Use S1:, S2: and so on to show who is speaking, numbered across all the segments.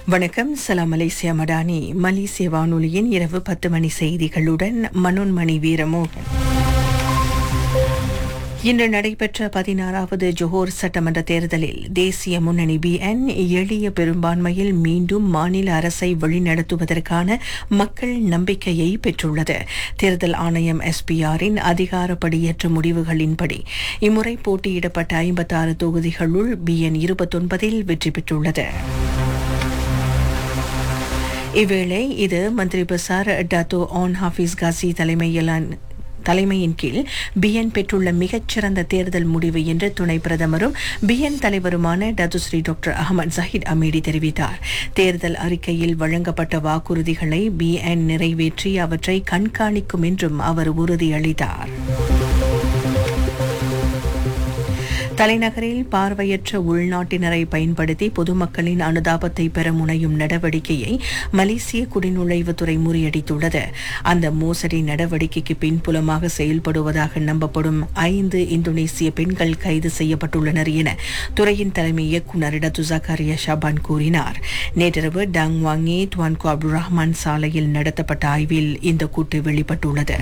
S1: வணக்கம் சலாம் மலேசியா மடானி மலேசிய வானொலியின் இரவு பத்து மணி செய்திகளுடன் மனோன்மணி வீரமோகன் இன்று நடைபெற்ற பதினாறாவது ஜோஹர் சட்டமன்ற தேர்தலில் தேசிய முன்னணி பிஎன் எளிய பெரும்பான்மையில் மீண்டும் மாநில அரசை வழிநடத்துவதற்கான மக்கள் நம்பிக்கையை பெற்றுள்ளது தேர்தல் ஆணையம் எஸ்பிஆரின் அதிகாரப்படியற்ற முடிவுகளின்படி இம்முறை போட்டியிடப்பட்ட ஐம்பத்தாறு தொகுதிகளுள் பிஎன் இருபத்தொன்பதில் வெற்றி பெற்றுள்ளது இவ்வேளை இது மந்திரி பசார் டத்தோ ஆன் ஹாஃபிஸ் காசி தலைமையிலான தலைமையின் கீழ் பிஎன் பெற்றுள்ள மிகச்சிறந்த தேர்தல் முடிவு என்று துணை பிரதமரும் பிஎன் தலைவருமான Datuk Seri doctor Ahmad Zahid Hamidi தெரிவித்தார் தேர்தல் அறிக்கையில் வழங்கப்பட்ட வாக்குறுதிகளை பிஎன் நிறைவேற்றி அவற்றை கண்காணிக்கும் என்றும் அவர் உறுதியளித்தார் தலைநகரில் பார்வையற்ற உள்நாட்டினரை பயன்படுத்தி பொதுமக்களின் அனுதாபத்தை பெற முனையும் நடவடிக்கையை மலேசிய குடிநுழைவுத்துறை முறியடித்துள்ளது அந்த மோசடி நடவடிக்கைக்கு பின்புலமாக செயல்படுவதாக நம்பப்படும் ஐந்து இந்தோனேசிய பெண்கள் கைது செய்யப்பட்டுள்ளனர் என துறையின் தலைமை இயக்குநர் இடத்து ஜக்காரியா ஷாபான் கூறினார் நேற்றிரவு டாங்வாங்கே துவான்கோ அப்துல் ரஹ்மான் சாலையில் நடத்தப்பட்ட ஆய்வில் இந்த கூட்டு வெளிப்பட்டுள்ளது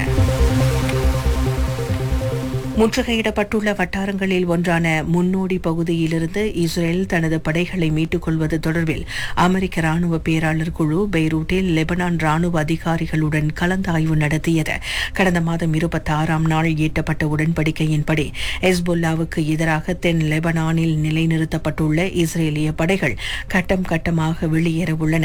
S1: முற்றுகையிடப்பட்டுள்ள வட்டாரங்களில் ஒன்றான முன்னோடி பகுதியிலிருந்து இஸ்ரேல் தனது படைகளை மீட்டுக் கொள்வது தொடர்பில் அமெரிக்க ராணுவ பேராளர் குழு பெய்ரூட்டில் லெபனான் ராணுவ அதிகாரிகளுடன் கலந்தாய்வு நடத்தியது கடந்த மாதம் இருபத்தி ஆறாம் நாள் ஈட்டப்பட்ட உடன்படிக்கையின்படி எஸ்புல்லாவுக்கு எதிராக தென் லெபனானில் நிலைநிறுத்தப்பட்டுள்ள இஸ்ரேலிய படைகள் கட்டம் கட்டமாக வெளியேற உள்ளன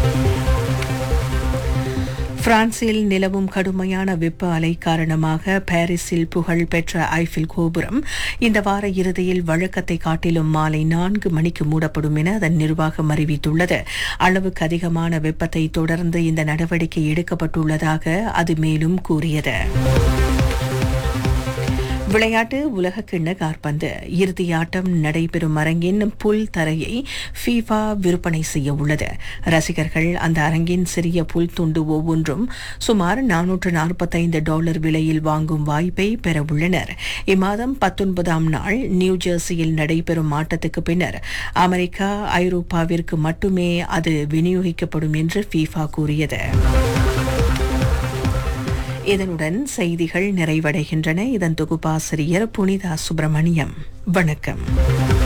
S1: பிரான்சில் நிலவும் கடுமையான வெப்ப அலை காரணமாக பாரிஸில் புகழ் பெற்ற ஐஃபில் கோபுரம் இந்த வார இறுதியில் வழக்கத்தை காட்டிலும் மாலை நான்கு மணிக்கு மூடப்படும் என அதன் நிர்வாகம் அறிவித்துள்ளது அளவுக்கு அதிகமான வெப்பத்தை தொடர்ந்து இந்த நடவடிக்கை எடுக்கப்பட்டுள்ளதாக அது மேலும் கூறியது விளையாட்டு உலகக்கிண்ண காற்பந்து இறுதியாட்டம் நடைபெறும் அரங்கின் புல் தரையை ஃபீஃபா விற்பனை செய்ய உள்ளது ரசிகர்கள் அந்த அரங்கின் சிறிய புல் துண்டு ஒவ்வொன்றும் சுமார் நானூற்று நாற்பத்தைந்து டாலர் விலையில் வாங்கும் வாய்ப்பை பெற உள்ளனர் இம்மாதம் பத்தொன்பதாம் நாள் நியூ ஜெர்சியில் நடைபெறும் ஆட்டத்துக்கு பின்னர் அமெரிக்கா ஐரோப்பாவிற்கு மட்டுமே அது விநியோகிக்கப்படும் என்று ஃபீஃபா கூறியது இதனுடன் செய்திகள் நிறைவடைகின்றன இதன் தொகுப்பாசிரியர் புனிதா சுப்பிரமணியம் வணக்கம்